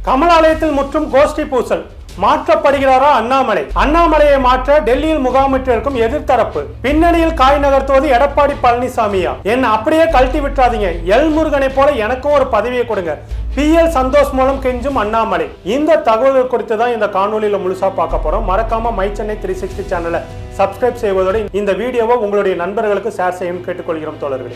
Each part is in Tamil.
கமலாலயத்தில் முற்றும் கோஷ்டி பூசல் மாற்றப்படுகிறாரா அண்ணாமலை அண்ணாமலையை மாற்ற டெல்லியில் முகாமிட்டிருக்கும் எதிர்த்தரப்பு பின்னணியில் காய் நகர்த்துவது எடப்பாடி பழனிசாமியா என்ன அப்படியே கழட்டி விட்டுறாதீங்க எல் முருகனை போல எனக்கும் ஒரு பதவியை கொடுங்க பி எல் சந்தோஷ் மூலம் கெஞ்சும் அண்ணாமலை இந்த தகவல்கள் குறித்து தான் இந்த காணொலியில முழுசா பார்க்க போறோம் மறக்காம மை சென்னை த்ரீ சிக்ஸ்டி சேனலை சப்ஸ்கிரைப் செய்வதோடு இந்த வீடியோவை உங்களுடைய நண்பர்களுக்கு ஷேர் செய்யணும் கேட்டுக்கொள்கிறோம் தோழர்களே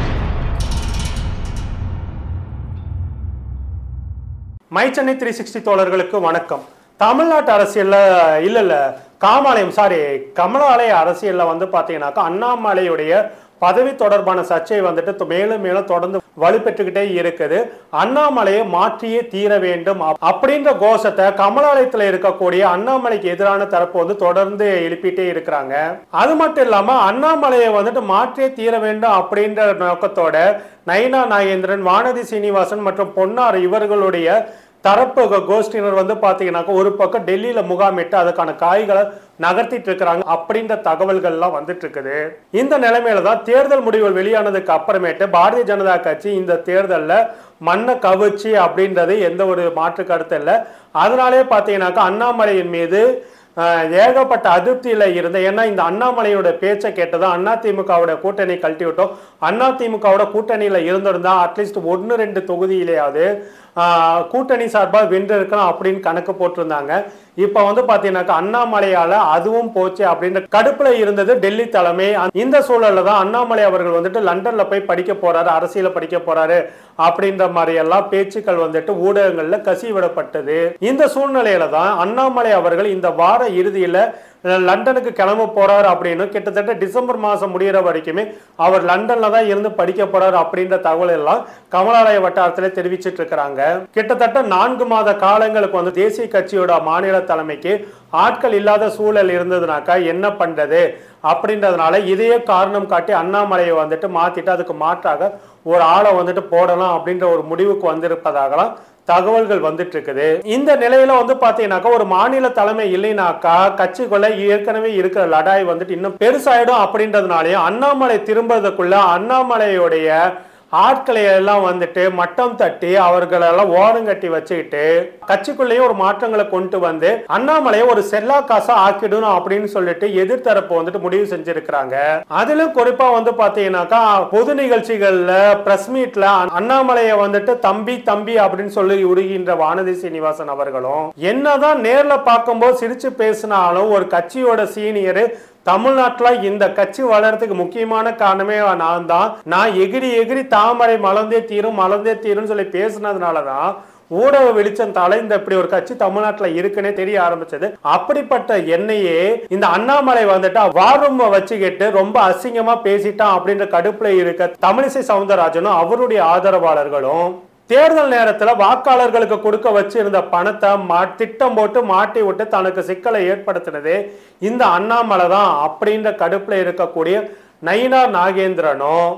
மை சென்னை த்ரீ சிக்ஸ்டி தோழர்களுக்கு வணக்கம் தமிழ்நாட்டு அரசியல்ல இல்ல இல்ல காமாலயம் சாரி கமலாலய அரசியல்ல வந்து பாத்தீங்கன்னாக்கா அண்ணாமலையுடைய பதவி தொடர்பான சர்ச்சை வந்துட்டு தொ- மேலும் மேலும் தொடர்ந்து வலுப்பெற்றுக்கிட்டே இருக்குது அண்ணாமலையை மாற்றியே தீர வேண்டும் அப்- அப்படின்ற கோஷத்தை கமலாலயத்துல இருக்கக்கூடிய அண்ணாமலைக்கு எதிரான தரப்பு வந்து தொடர்ந்து எழுப்பிட்டே இருக்கிறாங்க அது மட்டும் இல்லாம அண்ணாமலையை வந்துட்டு மாற்றியே தீர வேண்டும் அப்படின்ற நோக்கத்தோட நயினா நாகேந்திரன் வானதி சீனிவாசன் மற்றும் பொன்னார் இவர்களுடைய தரப்பு கோ- கோஷ்டியினர் வந்து பாத்தீங்கன்னாக்கா ஒரு பக்கம் டெல்லியில முகாமிட்டு அதுக்கான காய்களை நகர்த்திட்டு இருக்கிறாங்க அப்படின்ற தகவல்கள்லாம் வந்துட்டு இருக்குது இந்த நிலைமையில தான் தேர்தல் முடிவுகள் வெளியானதுக்கு அப்புறமேட்டு பாரதிய ஜனதா கட்சி இந்த தேர்தல்ல மண்ணை கவிச்சு அப்படின்றது எந்த ஒரு மாற்று கருத்து இல்லை அதனாலே பாத்தீங்கன்னாக்கா அண்ணாமலையின் மீது ஆஹ், ஏகப்பட்ட அதிருப்தியில இருந்த ஏன்னா இந்த அண்ணாமலையோட பேச்சை கேட்டதும் அண்ணா திமுகவோட கூட்டணி கழட்டி விட்டோம் அண்ணா திமுகவோட கூட்டணியில இருந்திருந்தா அட்லீஸ்ட் ஒன்று ரெண்டு தொகுதியிலேயாவது ஆஹ், கூட்டணி சார்பாக வென்றிருக்கலாம் அப்படின்னு கணக்கு போட்டிருந்தாங்க இப்போ வந்து பார்த்தீங்கன்னாக்கா அண்ணாமலையால அதுவும் போச்சு அப்படின்ற கடுப்புல இருந்தது டெல்லி தலைமை அந்த- இந்த சூழல்ல தான் அண்ணாமலை அவர்கள் வந்துட்டு லண்டன்ல போய் படிக்க போறாரு அரசியல படிக்க போறாரு அப்படின்ற மாதிரி எல்லாம் பேச்சுக்கள் வந்துட்டு ஊடகங்கள்ல கசிவிடப்பட்டது இந்த சூழ்நிலையில தான் அண்ணாமலை அவர்கள் இந்த வார இறுதியில அஹ், லண்டனுக்கு கிளம்ப போறாரு அப்படின்னு கிட்டத்தட்ட டிசம்பர் மாசம் முடியிற வரைக்குமே அவர் லண்டன்ல தான் இருந்து படிக்க போறாரு அப்படின்ற தகவல் எல்லாம் கமலாலய வட்டாரத்துல தெரிவிச்சிட்டு இருக்கிறாங்க கிட்டத்தட்ட நான்கு மாத காலங்களுக்கு வந்து தேசிய கட்சியோட மாநில தலைமைக்கு ஆட்கள் இல்லாத சூழல் இருந்ததுனாக்கா என்ன பண்றது அப்படின்றதுனால இதையே காரணம் காட்டி அண்ணாமலையை வந்துட்டு மாத்திட்டு அதுக்கு மாற்றாக ஒரு ஆளை வந்துட்டு போடலாம் அப்படின்ற ஒரு முடிவுக்கு வந்திருப்பதாகலாம் தகவல்கள் வந்துட்டு இருக்குது இந்த நிலையில வந்து பாத்தீங்கன்னாக்கா ஒரு மாநில தலைமை இல்லைனாக்கா கட்சிக்குள்ள ஏற்கனவே இருக்கிற லடாய் வந்துட்டு இன்னும் பெருசாயிடும் அப்படின்றதுனாலயும் அண்ணாமலை திரும்புறதுக்குள்ள அண்ணாமலையுடைய ஆட்களை எல்லாம் வந்துட்டு மட்டம் தட்டி அவர்களெல்லாம் ஓரம் கட்டி வச்சுக்கிட்டு கட்சிக்குள்ளேயே ஒரு மாற்றங்களை கொண்டு வந்து அண்ணாமலையை ஒரு செல்லா காசா ஆக்கிடணும் அப்படின்னு சொல்லிட்டு எதிர்த்தரப்பு வந்துட்டு முடிவு செஞ்சிருக்கிறாங்க அதிலும் குறிப்பா வந்து பாத்தீங்கன்னாக்கா பொது நிகழ்ச்சிகள்ல பிரஸ் மீட்ல அண்ணாமலையை வந்துட்டு தம்பி தம்பி அப்படின்னு சொல்லி உருகின்ற வானதி சீனிவாசன் அவர்களும் என்னதான் நேர்ல பார்க்கும்போது சிரிச்சு பேசினாலும் ஒரு கட்சியோட சீனியர் தமிழ்நாட்டுல இந்த கட்சி வளர்றதுக்கு முக்கியமான காரணமே நான் தான் நான் எகிரி எகிரி தாமரை மலர்ந்தே தீரும் மலர்ந்தே தீரும்னு சொல்லி பேசுனதுனால தான் ஊடக வெளிச்சம் இந்த இப்படி ஒரு கட்சி தமிழ்நாட்டுல இருக்குன்னே தெரிய ஆரம்பிச்சது அப்படிப்பட்ட என்னையே இந்த அண்ணாமலை வந்துட்டு வாரும் வச்சுக்கிட்டு ரொம்ப அசிங்கமா பேசிட்டான் அப்படின்ற கடுப்புல இருக்க தமிழிசை சவுந்தரராஜனும் அவருடைய ஆதரவாளர்களும் தேர்தல் நேரத்துல வாக்காளர்களுக்கு கொடுக்க வச்சிருந்த பணத்தை மா திட்டம் போட்டு மாட்டி விட்டு தனக்கு சிக்கலை ஏற்படுத்தினது இந்த அண்ணாமலை தான் அப்படின்ற கடுப்புல இருக்கக்கூடிய நயினார் நாகேந்திரனும்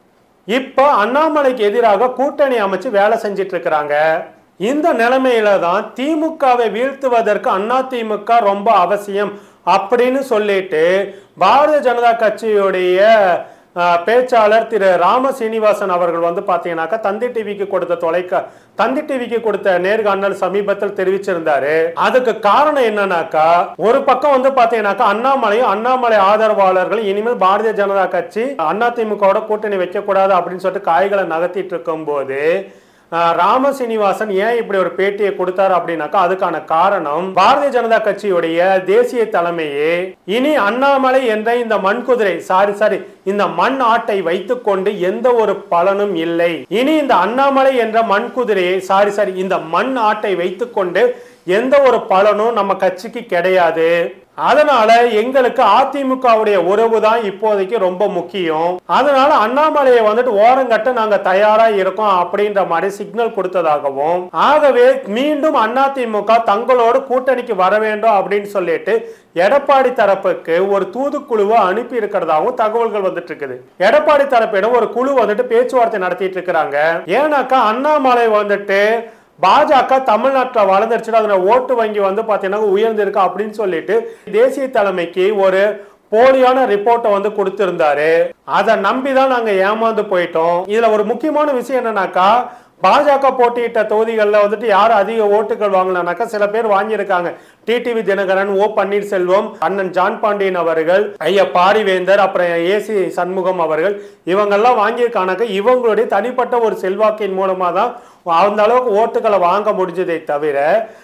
இப்போ அண்ணாமலைக்கு எதிராக கூட்டணி அமைச்சு வேலை செஞ்சிட்டு இருக்கிறாங்க இந்த நிலைமையில தான் திமுகவை வீழ்த்துவதற்கு அண்ணா திமுக ரொம்ப அவசியம் அப்படின்னு சொல்லிட்டு பாரதிய ஜனதா கட்சியுடைய அஹ், பேச்சாளர் திரு ராம சீனிவாசன் அவர்கள் வந்து பாத்தீங்கன்னாக்கா தந்தி டிவிக்கு கொடுத்த தொலைக்க தந்தி டிவிக்கு கொடுத்த நேர்காணல் சமீபத்தில் தெரிவிச்சிருந்தாரு அதுக்கு காரணம் என்னன்னாக்கா ஒரு பக்கம் வந்து பாத்தீங்கன்னாக்கா அண்ணாமலையும் அண்ணாமலை ஆதரவாளர்கள் இனிமேல் பாரதிய ஜனதா கட்சி அதிமுகவோட கூட்டணி வைக்க கூடாது அப்படின்னு சொல்லிட்டு காய்களை நகர்த்திட்டு இருக்கும் போது ராம சீனிவாசன் ஏன் இப்படி ஒரு பேட்டியை கொடுத்தாரு அப்படின்னாக்கா அதுக்கான காரணம் பாரதிய ஜனதா கட்சியுடைய தேசிய தலைமையே இனி அண்ணாமலை என்ற இந்த மண் குதிரை சாரி சாரி இந்த மண் ஆட்டை வைத்துக்கொண்டு எந்த ஒரு பலனும் இல்லை இனி இந்த அண்ணாமலை என்ற மண் குதிரையை சாரி சாரி இந்த மண் ஆட்டை வைத்துக்கொண்டு எந்த ஒரு பலனும் நம்ம கட்சிக்கு கிடையாது அதனால எங்களுக்கு அதிமுகவுடைய உறவு தான் இப்போதைக்கு ரொம்ப முக்கியம் அதனால அண்ணாமலையை வந்துட்டு ஓரங்கட்ட நாங்க தயாரா இருக்கோம் அப்படின்ற மாதிரி சிக்னல் கொடுத்ததாகவும் ஆகவே மீண்டும் அதிமுக தங்களோட கூட்டணிக்கு வர வேண்டும் அப்படின்னு சொல்லிட்டு எடப்பாடி தரப்புக்கு ஒரு தூதுக்குழுவை அனுப்பி இருக்கிறதாகவும் தகவல்கள் வந்துட்டு இருக்குது எடப்பாடி தரப்பிடம் ஒரு குழு வந்துட்டு பேச்சுவார்த்தை நடத்திட்டு இருக்கிறாங்க ஏன்னாக்கா அண்ணாமலை வந்துட்டு பாஜக தமிழ்நாட்டில் வளர்ந்துருச்சுன்னா அதுல ஓட்டு வங்கி வந்து பார்த்தீங்கன்னா உயர்ந்திருக்கு அப்படின்னு சொல்லிட்டு தேசிய தலைமைக்கு ஒரு போலியான ரிப்போர்ட்டை வந்து கொடுத்திருந்தாரு அதை நம்பி தான் நாங்க ஏமாந்து போயிட்டோம் இதுல ஒரு முக்கியமான விஷயம் என்னன்னாக்கா பாஜக போட்டியிட்ட தொகுதிகளில் வந்துட்டு யார் அதிக ஓட்டுகள் வாங்கினாக்கா சில பேர் வாங்கியிருக்காங்க டிடிவி தினகரன் ஓ பன்னீர்செல்வம் அண்ணன் ஜான் பாண்டியன் அவர்கள் ஐயா பாரிவேந்தர் அப்புறம் ஏசி சண்முகம் அவர்கள் இவங்கெல்லாம் வாங்கியிருக்கானாக்க இவங்களுடைய தனிப்பட்ட ஒரு செல்வாக்கின் மூலமா தான் அந்த அளவுக்கு ஓட்டுகளை வாங்க முடிஞ்சதை தவிர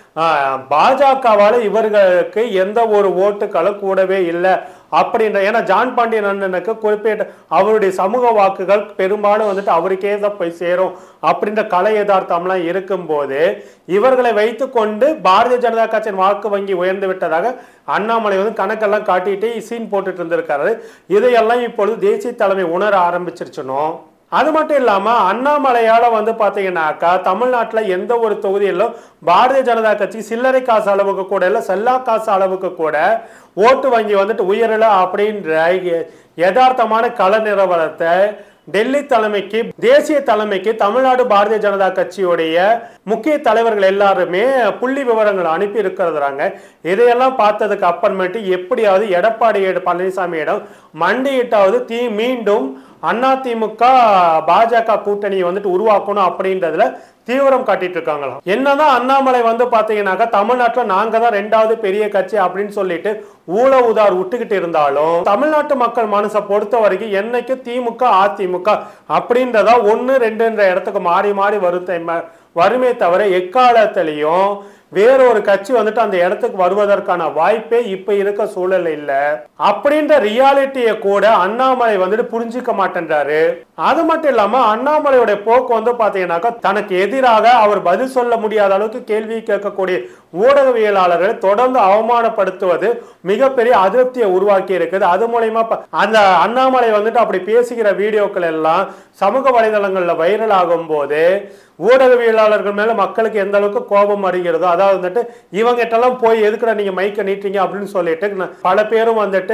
பாஜகவால இவர்களுக்கு எந்த ஒரு ஓட்டுகளும் கூடவே இல்லை அப்படின்ற ஏன்னா ஜான் பாண்டியன் அண்ணனுக்கு குறிப்பிட்ட அவருடைய சமூக வாக்குகள் பெரும்பாலும் வந்துட்டு அவருக்கே தான் போய் சேரும் அப்படின்ற கலை யதார்த்தம்லாம் இருக்கும்போது இவர்களை வைத்துக்கொண்டு பாரதிய ஜனதா கட்சியின் வாக்கு வங்கி உயர்ந்து விட்டதாக அண்ணாமலை வந்து கணக்கெல்லாம் காட்டிட்டு சீன் போட்டுட்டு இருந்திருக்காரு இதையெல்லாம் இப்பொழுது தேசிய தலைமை உணர ஆரம்பிச்சிருச்சனும் அது மட்டும் இல்லாம அண்ணாமலையால வந்து பாத்தீங்கன்னாக்கா தமிழ்நாட்டுல எந்த ஒரு தொகுதியிலும் பாரதிய ஜனதா கட்சி சில்லறை காசு அளவுக்கு கூட இல்ல செல்லா காசு அளவுக்கு கூட ஓட்டு வங்கி வந்துட்டு உயரல அப்படின்ற யதார்த்தமான கள நிலவரத்தை டெல்லி தலைமைக்கு தேசிய தலைமைக்கு தமிழ்நாடு பாரதிய ஜனதா கட்சியுடைய முக்கிய தலைவர்கள் எல்லாருமே புள்ளி விவரங்கள் அனுப்பி இருக்கிறதுறாங்க இதையெல்லாம் பார்த்ததுக்கு அப்புறமேட்டு எப்படியாவது எடப்பாடி பழனிசாமியிடம் மண்டியிட்டாவது தீ மீண்டும் அதிமுக பாஜக கூட்டணியை வந்துட்டு உருவாக்கணும் அப்படின்றதுல தீவிரம் காட்டிட்டு இருக்காங்களாம் என்னதான் அண்ணாமலை வந்து பாத்தீங்கன்னாக்கா தமிழ்நாட்டுல நாங்க தான் ரெண்டாவது பெரிய கட்சி அப்படின்னு சொல்லிட்டு ஊழ உதார் விட்டுக்கிட்டு இருந்தாலும் தமிழ்நாட்டு மக்கள் மனசை பொறுத்த வரைக்கும் என்னைக்கு திமுக அதிமுக அப்படின்றதா ஒன்னு ரெண்டுன்ற இடத்துக்கு மாறி மாறி வரும் வருமே தவிர எக்காலத்திலையும் வேறொரு கட்சி வந்துட்டு அந்த இடத்துக்கு வருவதற்கான வாய்ப்பே இப்ப இருக்க சூழல் இல்ல அப்படின்ற ரியாலிட்டியை கூட அண்ணாமலை வந்துட்டு புரிஞ்சுக்க மாட்டேன்றாரு அது மட்டும் இல்லாம அண்ணாமலையோட போக்கு வந்து பாத்தீங்கன்னாக்கா தனக்கு எதிராக அவர் பதில் சொல்ல முடியாத அளவுக்கு கேள்வி கேட்கக்கூடிய ஊடகவியலாளர்களை தொடர்ந்து அவமானப்படுத்துவது மிகப்பெரிய அதிருப்தியை உருவாக்கி இருக்குது அது மூலயமா அந்த அண்ணாமலை வந்துட்டு அப்படி பேசுகிற வீடியோக்கள் எல்லாம் சமூக வலைதளங்கள்ல வைரல் ஆகும் போது ஊடகவியலாளர்கள் மேல மக்களுக்கு எந்த அளவுக்கு கோபம் வருகிறதோ அதாவது வந்துட்டு இவங்கிட்டலாம் போய் எதுக்குடா நீங்க மைக்க நீட்டீங்க அப்படின்னு சொல்லிட்டு பல பேரும் வந்துட்டு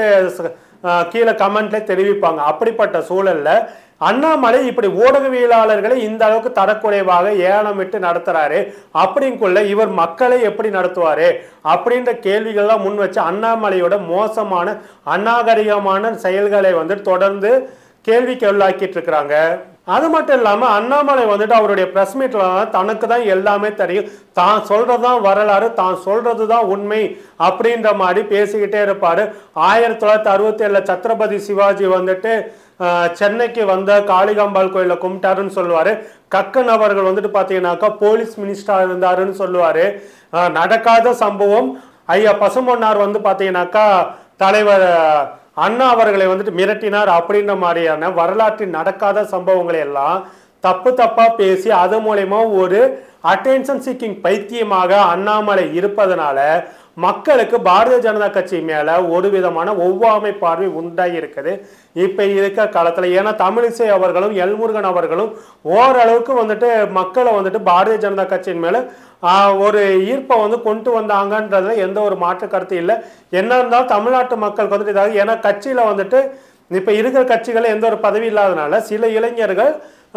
கீழே கமெண்ட்ல தெரிவிப்பாங்க அப்படிப்பட்ட சூழல்ல அண்ணாமலை இப்படி ஊடகவியலாளர்களை இந்த அளவுக்கு தரக்குறைவாக ஏலம் விட்டு நடத்துறாரு அப்படிங்குள்ள இவர் மக்களை எப்படி நடத்துவாரு அப்படின்ற கேள்விகள்லாம் முன் வச்சு அண்ணாமலையோட மோசமான அநாகரிகமான செயல்களை வந்து தொடர்ந்து கேள்விக்கு உள்ளாக்கிட்டு இருக்கிறாங்க அது மட்டும் இல்லாம அண்ணாமலை வந்துட்டு அவருடைய பிரஸ் மீட்ல தனக்கு தான் எல்லாமே தெரியும் தான் சொல்றதுதான் வரலாறு தான் சொல்றது தான் உண்மை அப்படின்ற மாதிரி பேசிக்கிட்டே இருப்பாரு ஆயிரத்தி தொள்ளாயிரத்தி அறுபத்தி ஏழுல சத்ரபதி சிவாஜி வந்துட்டு சென்னைக்கு வந்த காளிகாம்பாள் கோயில கும்பிட்டாருன்னு சொல்லுவாரு கக்கன் அவர்கள் வந்துட்டு பாத்தீங்கன்னாக்கா போலீஸ் மினிஸ்டரா இருந்தாருன்னு சொல்லுவாரு நடக்காத சம்பவம் ஐயா பசுமொன்னார் வந்து பாத்தீங்கன்னாக்கா தலைவர் அண்ணா அவர்களை வந்துட்டு மிரட்டினார் அப்படின்ற மாதிரியான வரலாற்றில் நடக்காத சம்பவங்களை எல்லாம் தப்பு தப்பா பேசி அது மூலயமா ஒரு அட்டென்ஷன் சீக்கிங் பைத்தியமாக அண்ணாமலை இருப்பதனால மக்களுக்கு பாரதிய ஜனதா கட்சி மேல ஒரு விதமான ஒவ்வாமை பார்வை உண்டாகி இருக்குது இப்ப இருக்க காலத்துல ஏன்னா தமிழிசை அவர்களும் எல்முருகன் அவர்களும் ஓரளவுக்கு வந்துட்டு மக்களை வந்துட்டு பாரதிய ஜனதா கட்சியின் மேல ஒரு ஈர்ப்பை வந்து கொண்டு வந்தாங்கன்றதுல எந்த ஒரு மாற்று கருத்து இல்லை என்ன இருந்தாலும் தமிழ்நாட்டு மக்களுக்கு வந்துட்டு இதாக ஏன்னா கட்சியில வந்துட்டு இப்ப இருக்கிற கட்சிகள் எந்த ஒரு பதவி இல்லாதனால சில இளைஞர்கள்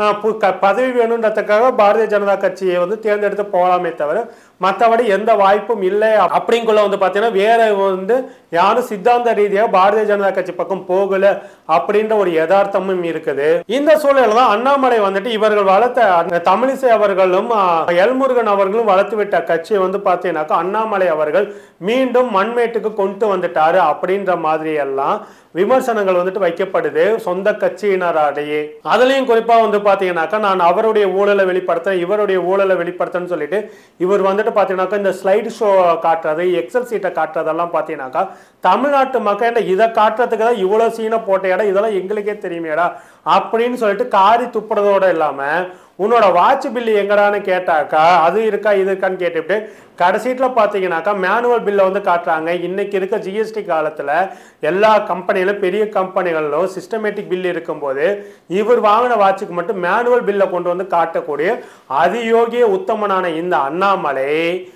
பதவி வேணுன்றதுக்காக பாரதிய ஜனதா கட்சியை வந்து தேர்ந்தெடுத்து போகலாமே தவிர மற்றபடி எந்த வாய்ப்பும் இல்லை அப்படிங்குள்ள வந்து பார்த்தீங்கன்னா வேற வந்து யாரும் சித்தாந்த ரீதியாக பாரதிய ஜனதா கட்சி பக்கம் போகல அப்படின்ற ஒரு யதார்த்தமும் இருக்குது இந்த சூழலில் தான் அண்ணாமலை வந்துட்டு இவர்கள் வளர்த்த தமிழிசை அவர்களும் எல்முருகன் அவர்களும் வளர்த்து விட்ட கட்சியை வந்து பார்த்தீங்கன்னாக்கா அண்ணாமலை அவர்கள் மீண்டும் மண்மேட்டுக்கு கொண்டு வந்துட்டாரு அப்படின்ற மாதிரி எல்லாம் விமர்சனங்கள் வந்துட்டு வைக்கப்படுது சொந்த கட்சியினராடையே அதுலயும் குறிப்பா வந்து பாத்தீங்கன்னாக்கா நான் அவருடைய ஊழலை வெளிப்படுத்த இவருடைய ஊழலை வெளிப்படுத்தன்னு சொல்லிட்டு இவர் வந்துட்டு பாத்தீங்கன்னாக்கா இந்த ஸ்லைடு ஷோ காட்டுறது எக்ஸல் சீட்டை காட்டுறதெல்லாம் பாத்தீங்கன்னாக்கா தமிழ்நாட்டு மக்கள் இதை காட்டுறதுக்கு தான் இவ்வளவு சீனை போட்ட இடம் இதெல்லாம் எங்களுக்கே தெரியுமேடா அப்படின்னு சொல்லிட்டு காரி துப்புறதோட இல்லாம உன்னோட வாட்ச் பில்லு எங்கடான்னு கேட்டாக்கா அது இருக்கா இது இருக்கான்னு கேட்டுவிட்டு கடைசீட்டில் பார்த்தீங்கன்னாக்கா மேனுவல் பில்லை வந்து காட்டுறாங்க இன்னைக்கு இருக்க ஜிஎஸ்டி காலத்தில் எல்லா கம்பெனிகளும் பெரிய கம்பெனிகளிலும் சிஸ்டமேட்டிக் பில் இருக்கும்போது இவர் வாங்கின வாட்சுக்கு மட்டும் மேனுவல் பில்லை கொண்டு வந்து காட்டக்கூடிய அதியோகிய உத்தமனான இந்த அண்ணாமலை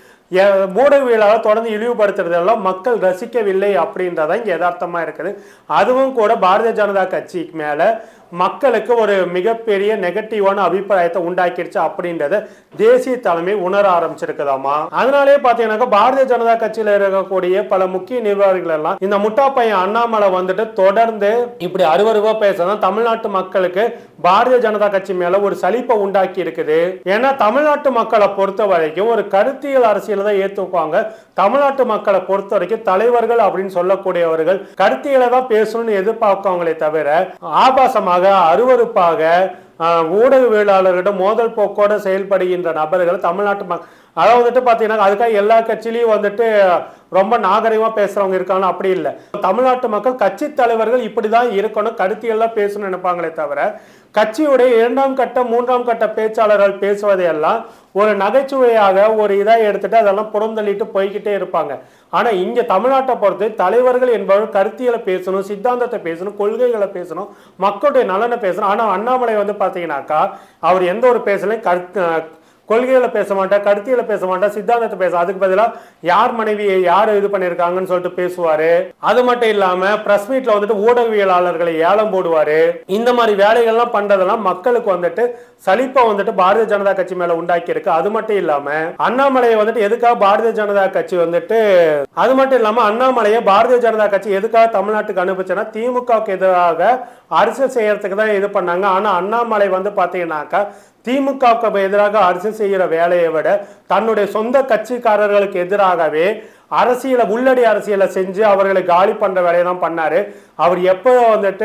ஊடகவியலாளர் தொடர்ந்து இழிவுபடுத்துறதெல்லாம் மக்கள் ரசிக்கவில்லை அப்படின்றதான் இங்கே யதார்த்தமாக இருக்குது அதுவும் கூட பாரதிய ஜனதா கட்சிக்கு மேலே மக்களுக்கு ஒரு மிகப்பெரிய நெகட்டிவான அபிப்பிராயத்தை உண்டாக்கிடுச்சு அப்படின்றத தேசிய தலைமை உணர ஆரம்பிச்சிருக்குதாமா அதனாலே பாத்தீங்கன்னாக்கா பாரதிய ஜனதா கட்சியில இருக்கக்கூடிய பல முக்கிய நிர்வாகிகள் எல்லாம் இந்த முட்டா பையன் அண்ணாமலை வந்துட்டு தொடர்ந்து இப்படி அருவருவா பேசதான் தமிழ்நாட்டு மக்களுக்கு பாரதிய ஜனதா கட்சி மேல ஒரு சலிப்பை உண்டாக்கி இருக்குது ஏன்னா தமிழ்நாட்டு மக்களை பொறுத்த வரைக்கும் ஒரு கருத்தியல் அரசியல் தான் ஏத்துக்குவாங்க தமிழ்நாட்டு மக்களை பொறுத்த வரைக்கும் தலைவர்கள் அப்படின்னு சொல்லக்கூடியவர்கள் கருத்தியலை தான் பேசணும்னு எதிர்பார்க்கவங்களே தவிர ஆபாசமாக அருவருப்பாக ஆஹ், ஊடகவியலாளர்களிடம் மோதல் போக்கோட செயல்படுகின்ற நபர்கள் தமிழ்நாட்டு மக் அதாவது வந்துட்டு பார்த்தீங்கன்னா அதுக்காக எல்லா கட்சியிலையும் வந்துட்டு ரொம்ப நாகரிகமாக பேசுறவங்க இருக்காங்க அப்படி இல்லை தமிழ்நாட்டு மக்கள் கட்சி தலைவர்கள் இப்படி தான் இருக்கணும் கருத்தியெல்லாம் பேசணும்னு நினைப்பாங்களே தவிர கட்சியுடைய இரண்டாம் கட்ட மூன்றாம் கட்ட பேச்சாளர்கள் பேசுவதையெல்லாம் ஒரு நகைச்சுவையாக ஒரு இதாக எடுத்துட்டு அதெல்லாம் புறந்தள்ளிட்டு போய்கிட்டே இருப்பாங்க ஆனா இங்க தமிழ்நாட்டை பொறுத்து தலைவர்கள் என்பவர் கருத்தியலை பேசணும் சித்தாந்தத்தை பேசணும் கொள்கைகளை பேசணும் மக்களுடைய நலனை பேசணும் ஆனா அண்ணாமலை வந்து பாத்தீங்கன்னாக்கா அவர் எந்த ஒரு பேசலையும் கருத்து கொள்கைகளை பேச மாட்டார் கருத்தியலை பேச மாட்டார் சித்தாந்தத்தை பேச அதுக்கு பதிலா யார் மனைவியை யார் இது பண்ணியிருக்காங்கன்னு சொல்லிட்டு பேசுவாரு அது மட்டும் இல்லாம பிரஸ் மீட்ல வந்துட்டு ஊடகவியலாளர்களை ஏலம் போடுவாரு இந்த மாதிரி வேலைகள்லாம் பண்றதெல்லாம் மக்களுக்கு வந்துட்டு சலிப்பை வந்துட்டு பாரதிய ஜனதா கட்சி மேல உண்டாக்கி இருக்கு அது மட்டும் இல்லாம அண்ணாமலையை வந்துட்டு எதுக்காக பாரதிய ஜனதா கட்சி வந்துட்டு அது மட்டும் இல்லாம அண்ணாமலையை பாரதிய ஜனதா கட்சி எதுக்காக தமிழ்நாட்டுக்கு அனுப்பிச்சுன்னா திமுகவுக்கு எதிராக அரசியல் செய்யறதுக்கு தான் இது பண்ணாங்க ஆனா அண்ணாமலை வந்து பாத்தீங்கன்னாக்கா திமுகவுக்கு எதிராக அரசியல் செய்கிற வேலையை விட தன்னுடைய சொந்த கட்சிக்காரர்களுக்கு எதிராகவே அரசியலை உள்ளடி அரசியலை செஞ்சு அவர்களை காலி பண்ற வேலையை தான் பண்ணாரு அவர் எப்போ வந்துட்டு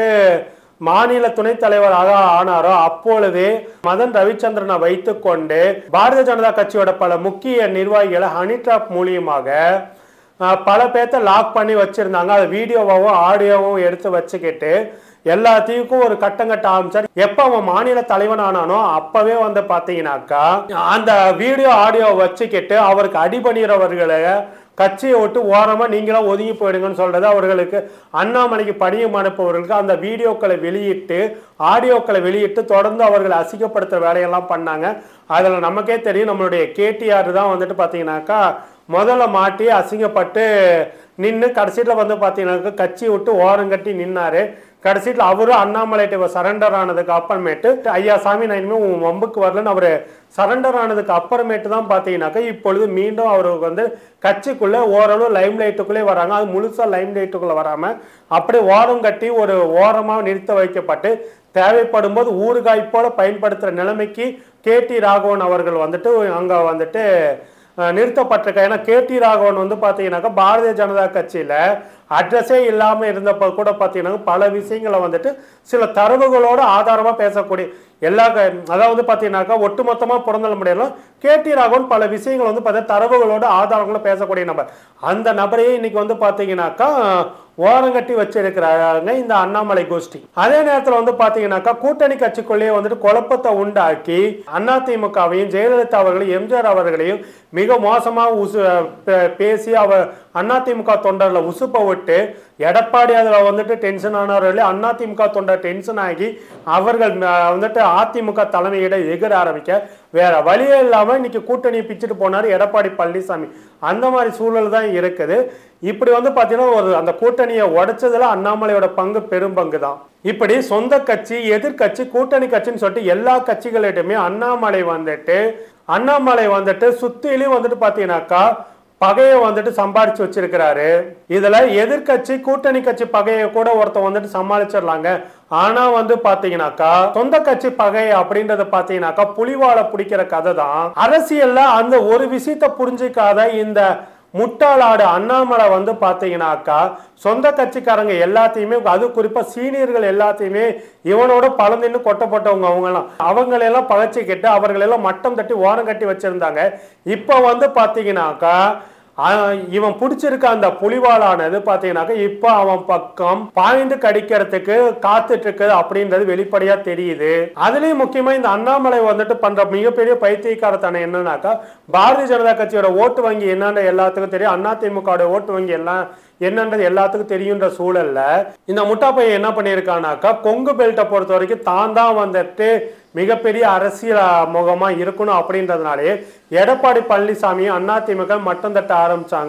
மாநில துணைத் தலைவராக ஆனாரோ அப்பொழுதே மதன் ரவிச்சந்திரனை வைத்துக்கொண்டு பாரதிய ஜனதா கட்சியோட பல முக்கிய நிர்வாகிகளை ஹனி ட்ராப் மூலியமாக அஹ், பல பேர்த்த லாக் பண்ணி வச்சிருந்தாங்க அது வீடியோவாகவும் ஆடியோவும் எடுத்து வச்சுக்கிட்டு எல்லாத்தையும் ஒரு கட்டம் கட்ட ஆரம்பிச்சார் எப்ப அவன் மாநில தலைவன் ஆனானோ அப்பவே வந்து பாத்தீங்கன்னாக்கா அந்த வீடியோ ஆடியோ வச்சுக்கிட்டு அவருக்கு அடிபணிகிறவர்களை கட்சியை விட்டு ஓரமா நீங்களாம் ஒதுங்கி போயிடுங்கன்னு சொல்றது அவர்களுக்கு அண்ணாமலைக்கு பணியம் அனுப்புவர்களுக்கு அந்த வீடியோக்களை வெளியிட்டு ஆடியோக்களை வெளியிட்டு தொடர்ந்து அவர்களை அசிங்கப்படுத்துற வேலையெல்லாம் பண்ணாங்க அதுல நமக்கே தெரியும் நம்மளுடைய கேடிஆர் தான் வந்துட்டு பாத்தீங்கன்னாக்கா முதல்ல மாட்டி அசிங்கப்பட்டு நின்று கடைசியில் வந்து பார்த்தீங்கன்னாக்கா கட்சி விட்டு ஓரம் கட்டி நின்னாரு கடைசியில் அவரும் அண்ணாமலைட்ட சரண்டர் ஆனதுக்கு அப்புறமேட்டு ஐயா சாமி நான் இனிமேல் உன் வம்புக்கு வரலன்னு அவர் சரண்டர் ஆனதுக்கு அப்புறமேட்டு தான் பார்த்தீங்கன்னாக்கா இப்பொழுது மீண்டும் அவருக்கு வந்து கட்சிக்குள்ள ஓரளவு லைம் லைட்டுக்குள்ளே வராங்க அது முழுசா லைம் லைட்டுக்குள்ள வராம அப்படியே ஓரம் கட்டி ஒரு ஓரமாக நிறுத்த வைக்கப்பட்டு தேவைப்படும் போது ஊறுகாய் போல பயன்படுத்துற நிலைமைக்கு கே டி ராகவன் அவர்கள் வந்துட்டு அங்க வந்துட்டு அஹ், நிறுத்தப்பட்டிருக்க ஏன்னா கே டி ராகவன் வந்து பார்த்தீங்கன்னாக்கா பாரதிய ஜனதா கட்சியில அட்ரஸே இல்லாம இருந்தப்ப கூட பார்த்தீங்கன்னா பல விஷயங்களை வந்துட்டு சில தரவுகளோட ஆதாரமா பேசக்கூடிய எல்லா க- அதாவது பார்த்தீங்கன்னாக்கா ஒட்டுமொத்தமா பிறந்தல முடியலாம் கே டி ராகவன் பல விஷயங்கள் வந்து பார்த்தா தரவுகளோட ஆதாரங்களோட பேசக்கூடிய நபர் அந்த நபரையே இன்னைக்கு வந்து பார்த்தீங்கன்னாக்கா ஓரங்கட்டி வச்சிருக்கிறாங்க இந்த அண்ணாமலை கோஷ்டி அதே நேரத்தில் வந்து பாத்தீங்கன்னாக்கா கூட்டணி கட்சிக்குள்ளேயே வந்துட்டு குழப்பத்தை உண்டாக்கி அதிமுகவையும் ஜெயலலிதா அவர்களையும் எம்ஜிஆர் அவர்களையும் மிக மோசமா உசு பே- பேசி அவர் அதிமுக தொண்டர்ல உசுப்ப விட்டு எடப்பாடி அதுல வந்துட்டு டென்ஷன் ஆனவர்களே அதிமுக தொண்டர் டென்ஷன் ஆகி அவர்கள் ம- வந்துட்டு அதிமுக தலைமையிட எகிர ஆரம்பிக்க வேற வழியே இல்லாம இன்னைக்கு கூட்டணியை பிச்சுட்டு போனாரு எடப்பாடி பழனிசாமி அந்த மாதிரி சூழல் தான் இருக்குது இப்படி வந்து பாத்தீங்கன்னா ஒரு அந்த கூட்டணியை உடைச்சதுல அண்ணாமலையோட பங்கு பெரும் பங்கு தான் இப்படி சொந்த கட்சி எதிர்க்கட்சி கூட்டணி கட்சின்னு சொல்லிட்டு எல்லா கட்சிகளிடமே அண்ணாமலை வந்துட்டு அண்ணாமலை வந்துட்டு சுத்திலையும் வந்துட்டு பாத்தீங்கன்னாக்கா பகையை வந்துட்டு சம்பாரிச்சு வச்சிருக்கிறாரு இதுல எதிர்க்கட்சி கூட்டணி கட்சி பகையை கூட ஒருத்தன் வந்துட்டு சமாளிச்சிடலாங்க ஆனா வந்து பாத்தீங்கன்னாக்கா சொந்த கட்சி பகை அப்படின்றத பாத்தீங்கன்னாக்கா புலிவாலை பிடிக்கிற கதை தான் அரசியல்ல அந்த ஒரு விஷயத்தை புரிஞ்சிக்காத இந்த முட்டாளாடு அண்ணாமலை வந்து பாத்தீங்கன்னாக்கா சொந்த கட்சிக்காரங்க எல்லாத்தையுமே அது குறிப்பா சீனியர்கள் எல்லாத்தையுமே இவனோட பழந்தின்னு கொட்டப்பட்டவங்க அவங்கெல்லாம் அவங்களெல்லாம் பகச்சிக்கிட்டு அவர்களெல்லாம் மட்டம் தட்டி ஓரம் கட்டி வச்சிருந்தாங்க இப்போ வந்து பாத்தீங்கன்னாக்கா ஆஹ் இவன் பிடிச்சிருக்க அந்த புலிவாலானது பாத்தீங்கன்னாக்கா இப்போ அவன் பக்கம் பாய்ந்து கடிக்கிறதுக்கு காத்துட்டு இருக்குது அப்படின்றது வெளிப்படையா தெரியுது அதுலயும் முக்கியமா இந்த அண்ணாமலை வந்துட்டு பண்ற மிகப்பெரிய பைத்தியக்காரத்தனம் என்னன்னாக்கா பாரதிய ஜனதா கட்சியோட ஓட்டு வங்கி என்னன்னு எல்லாத்துக்கும் தெரியும் அதிமுக ஓட்டு வங்கி எல்லாம் என்னன்றது எல்லாத்துக்கும் தெரியுன்ற சூழல்ல இந்த முட்டா பையன் என்ன பண்ணியிருக்கானாக்கா கொங்கு பெல்ட்டை பொறுத்த வரைக்கும் தான் தான் வந்துட்டு மிகப்பெரிய அரசியல் அஹ், முகமா இருக்கணும் அப்படின்றதுனாலே எடப்பாடி பழனிசாமி அதிமுக மட்டம் தட்ட ஆரம்பிச்சாங்க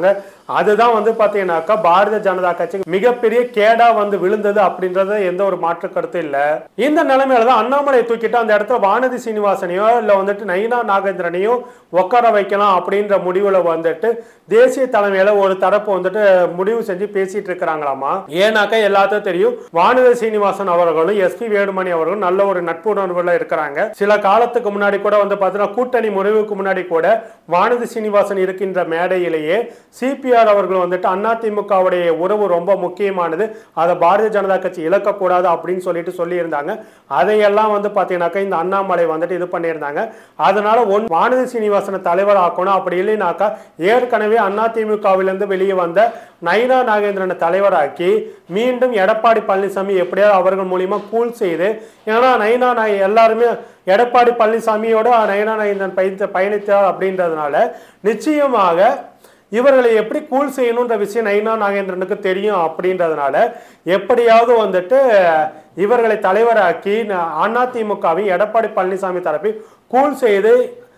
அதுதான் வந்து பாத்தீங்கன்னாக்கா பாரதிய ஜனதா கட்சி மிகப்பெரிய கேடா வந்து விழுந்தது அப்படின்றது எந்த ஒரு மாற்று கருத்து இல்ல இந்த நிலைமையில தான் அண்ணாமலை தூக்கிட்டு அந்த இடத்துல வானதி சீனிவாசனையோ இல்ல வந்துட்டு நயினா நாகேந்திரனையோ உட்கார வைக்கலாம் அப்படின்ற முடிவுல வந்துட்டு தேசிய தலைமையில ஒரு தரப்பு வந்துட்டு முடிவு செஞ்சு பேசிட்டு இருக்கிறாங்களாமா ஏன்னாக்கா எல்லாத்துக்கும் தெரியும் வானதி சீனிவாசன் அவர்களும் எஸ்பி வேலுமணி அவர்களும் நல்ல ஒரு நட்புணர்வுல இருக்கிறாங்க சில காலத்துக்கு முன்னாடி கூட வந்து பாத்தீங்கன்னா கூட்டணி முறிவுக்கு முன்னாடி கூட வானதி சீனிவாசன் இருக்கின்ற மேடையிலேயே சிபிஆர் அவர்கள் வந்துட்டு அதிமுகவுடைய உறவு ரொம்ப முக்கியமானது அதை பாரதிய ஜனதா கட்சி இழக்கக்கூடாது அப்படின்னு சொல்லிட்டு சொல்லியிருந்தாங்க அதையெல்லாம் வந்து பாத்தீங்கன்னாக்கா இந்த அண்ணாமலை வந்துட்டு இது பண்ணியிருந்தாங்க அதனால ஒன் வானதி சீனிவாசனை தலைவர் ஆக்கணும் அப்படி இல்லைனாக்கா ஏற்கனவே அதிமுகவிலிருந்து வெளியே வந்த நயினா நாகேந்திரனை தலைவராக்கி மீண்டும் எடப்பாடி பழனிசாமி எப்படியாவது அவர்கள் மூலியமா கூல் செய்து ஏன்னா நயினா நாய் எல்லாருமே எடப்பாடி பழனிசாமியோட நயனா நாகேந்திரன் பயணித்த பயணித்தார் அப்படின்றதுனால நிச்சயமாக இவர்களை எப்படி கூல் செய்யணுன்ற விஷயம் நயினா நாகேந்திரனுக்கு தெரியும் அப்படின்றதுனால எப்படியாவது வந்துட்டு இவர்களை தலைவராக்கி ந- அதிமுகவின் எடப்பாடி பழனிசாமி தரப்பில் கூல் செய்து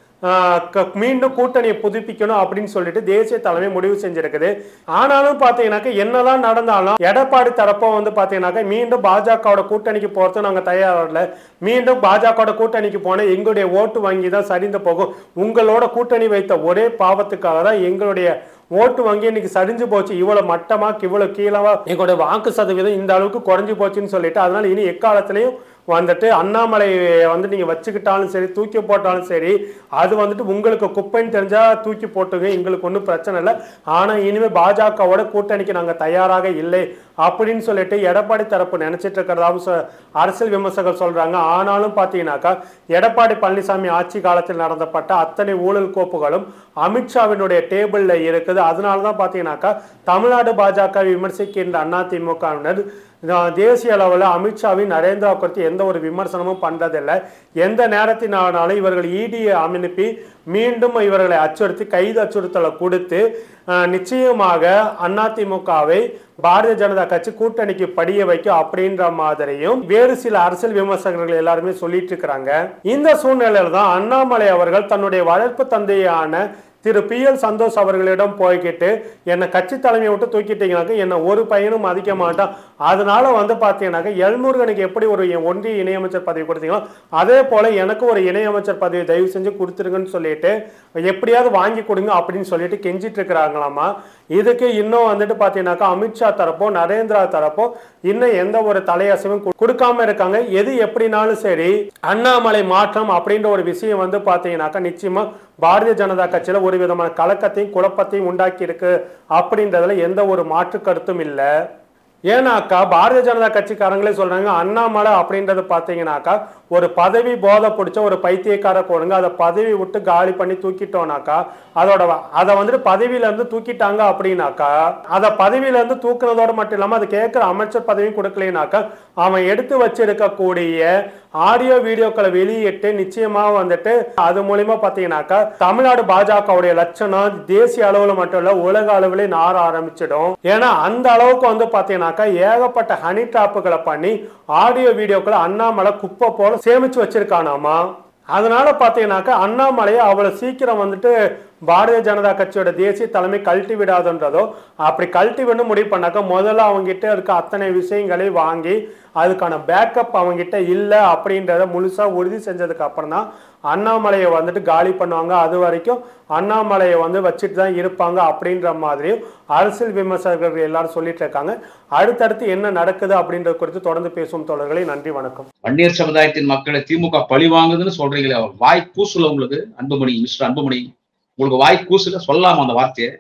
ஆஹ் க- மீண்டும் கூட்டணியை புதுப்பிக்கணும் அப்படின்னு சொல்லிட்டு தேசிய தலைமை முடிவு செஞ்சிருக்குது ஆனாலும் பாத்தீங்கன்னாக்க என்னதான் நடந்தாலும் எடப்பாடி தரப்பும் வந்து பாத்தீங்கன்னாக்க மீண்டும் பாஜகவோட கூட்டணிக்கு போறது நாங்க தயாரில்ல மீண்டும் பாஜகவோட கூட்டணிக்கு போன எங்களுடைய ஓட்டு வங்கி தான் சரிந்து போகும் உங்களோட கூட்டணி வைத்த ஒரே பாவத்துக்காக தான் எங்களுடைய ஓட்டு வங்கி இன்னைக்கு சரிஞ்சு போச்சு இவ்வளவு மட்டமா இவ்வளவு கீழவா எங்களுடைய வாக்கு சதவீதம் இந்த அளவுக்கு குறைஞ்சு போச்சுன்னு சொல்லிட்டு அதனால இனி எக்காலத்திலையும் வந்துட்டு அண்ணாமலை வந்து நீங்க வச்சுக்கிட்டாலும் சரி தூக்கி போட்டாலும் சரி அது வந்துட்டு உங்களுக்கு குப்பைன்னு தெரிஞ்சா தூக்கி போட்டுங்க எங்களுக்கு ஒன்றும் பிரச்சனை இல்லை ஆனா இனிமே பாஜகவோட கூட்டணிக்கு நாங்க தயாராக இல்லை அப்படின்னு சொல்லிட்டு எடப்பாடி தரப்பு நினைச்சிட்டு இருக்கிறதாவும் சொ- அரசியல் விமர்சகர் சொல்றாங்க ஆனாலும் பாத்தீங்கன்னாக்கா எடப்பாடி பழனிசாமி ஆட்சி காலத்தில் நடந்தப்பட்ட அத்தனை ஊழல் கோப்புகளும் அமித்ஷாவினுடைய டேபிள்ல இருக்குது அதனால தான் பாத்தீங்கன்னாக்கா தமிழ்நாடு பாஜக விமர்சிக்கின்ற அதிமுகவினர் நான் தேசிய அளவில் அமித்ஷாவின் நரேந்திரா குறித்து எந்த ஒரு விமர்சனமும் பண்றதில்லை எந்த நேரத்தினாலும் இவர்கள் இடியை அனுப்பி மீண்டும் இவர்களை அச்சுறுத்தி கைது அச்சுறுத்தலை கொடுத்து அஹ், நிச்சயமாக அதிமுகவை பாரதிய ஜனதா கட்சி கூட்டணிக்கு படிய வைக்கும் அப்படின்ற மாதிரியும் வேறு சில அரசியல் விமர்சகர்கள் எல்லாருமே சொல்லிட்டு இருக்கிறாங்க இந்த சூழ்நிலையில தான் அண்ணாமலை அவர்கள் தன்னுடைய வளர்ப்பு தந்தையான திரு பி எல் சந்தோஷ் அவர்களிடம் போய்கிட்டு என்னை கட்சி தலைமையை விட்டு தூக்கிட்டீங்கனாக்க என்னை ஒரு பையனும் மதிக்க மாட்டான் அதனால வந்து பார்த்தீங்கன்னாக்க எல்முருகனுக்கு எப்படி ஒரு ஒன்றிய இணையமைச்சர் பதவி கொடுத்தீங்களோ அதே போல எனக்கு ஒரு இணையமைச்சர் பதவி தயவு செஞ்சு கொடுத்துருங்கன்னு சொல்லிட்டு எப்படியாவது வாங்கி கொடுங்க அப்படின்னு சொல்லிட்டு கெஞ்சிட்டு இருக்கிறாங்களாமா இதுக்கு இன்னும் வந்துட்டு பார்த்தீங்கன்னாக்கா அமித்ஷா தரப்போ நரேந்திரா தரப்போ இன்னும் எந்த ஒரு தலையசையும் கு- கொடுக்காம இருக்காங்க எது எப்படினாலும் சரி அண்ணாமலை மாற்றம் அப்படின்ற ஒரு விஷயம் வந்து பார்த்தீங்கன்னாக்கா நிச்சயமா பாரதிய ஜனதா கட்சியில ஒரு விதமான கலக்கத்தையும் குழப்பத்தையும் உண்டாக்கி இருக்கு அப்படின்றதுல எந்த ஒரு மாற்று கருத்தும் இல்லை ஏன்னாக்கா பாரதிய ஜனதா கட்சிக்காரங்களே சொல்றாங்க அண்ணாமலை அப்படின்றது பார்த்தீங்கன்னாக்கா ஒரு பதவி போதை பிடிச்ச ஒரு பைத்தியக்கார கொடுங்க அதை பதவி விட்டு காலி பண்ணி தூக்கிட்டோம்னாக்கா அதோட வ- அதை வந்துட்டு பதவியில இருந்து தூக்கிட்டாங்க அப்படின்னாக்கா அதை பதவியில இருந்து தூக்குனதோட மட்டும் இல்லாம அது கேட்கிற அமைச்சர் பதவியும் கொடுக்கலைனாக்கா அவன் எடுத்து வச்சிருக்கக்கூடிய ஆடியோ வீடியோக்களை வெளியிட்டு நிச்சயமா வந்துட்டு அது மூலியமா பாத்தீங்கன்னாக்கா தமிழ்நாடு பாஜகவுடைய லட்சணம் தேசிய அளவுல மட்டும் இல்ல உலக அளவுல நார ஆரம்பிச்சிடும் ஏன்னா அந்த அளவுக்கு வந்து பாத்தீங்கன்னாக்கா ஏகப்பட்ட ஹனி ட்ராப்புகளை பண்ணி ஆடியோ வீடியோக்களை அண்ணாமலை குப்பை போல சேமிச்சு வச்சிருக்கானாமா அதனால பாத்தீங்கன்னாக்கா அண்ணாமலையை அவ்வளவு சீக்கிரம் வந்துட்டு பாரதிய ஜனதா கட்சியோட தேசிய தலைமை கழட்டி விடாதுன்றதோ அப்படி கழட்டி விடணும் முடிவு பண்ணாக்கா முதல்ல அவங்ககிட்ட இருக்க அத்தனை விஷயங்களையும் வாங்கி அதுக்கான பேக்கப் அவங்ககிட்ட இல்லை அப்படின்றத முழுசா உறுதி செஞ்சதுக்கு அப்புறம் தான் அண்ணாமலையை வந்துட்டு காலி பண்ணுவாங்க அது வரைக்கும் அண்ணாமலையை வந்து வச்சுட்டு தான் இருப்பாங்க அப்படின்ற மாதிரியும் அரசியல் விமர்சகர்கள் எல்லாரும் சொல்லிட்டு இருக்காங்க அடுத்தடுத்து என்ன நடக்குது அப்படின்றது குறித்து தொடர்ந்து பேசும் தோழர்களை நன்றி வணக்கம் வன்னியர் சமுதாயத்தின் மக்களை திமுக பழி வாங்குதுன்னு சொல்றீங்களே அவர் வாய் கூசுல உங்களுக்கு அன்புமணி மிஸ்டர் அன்புமணி உங்களுக்கு வாய் கூசுல சொல்லலாமா அந்த வார்த்தையை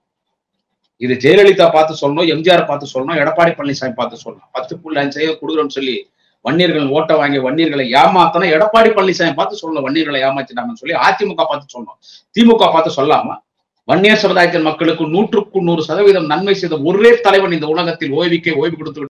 இது ஜெயலலிதா பார்த்து சொல்லணும் எம்ஜிஆர் பார்த்து சொல்லணும் எடப்பாடி பழனிசாமி பார்த்து சொல்லணும் பத்து புள்ளி அஞ்சு செய்ய கொடுக்குறோம்னு சொல்லி வன்னியர்கள் ஓட்ட வாங்கி வன்னியர்களை ஏமாத்தணும் எடப்பாடி பழனிசாமி பார்த்து சொல்லணும் வன்னியர்களை ஏமாத்திட்டாங்கன்னு சொல்லி அதிமுக பார்த்து சொல்லணும் திமுக பார்த்து சொல்லாமா வன்னியர் சமுதாயத்தின் மக்களுக்கு நூற்றுக்கு நூறு சதவீதம் நன்மை செய்த ஒரே தலைவன் இந்த உலகத்தில் ஓய்வுக்கே ஓய்வு கொடுத்து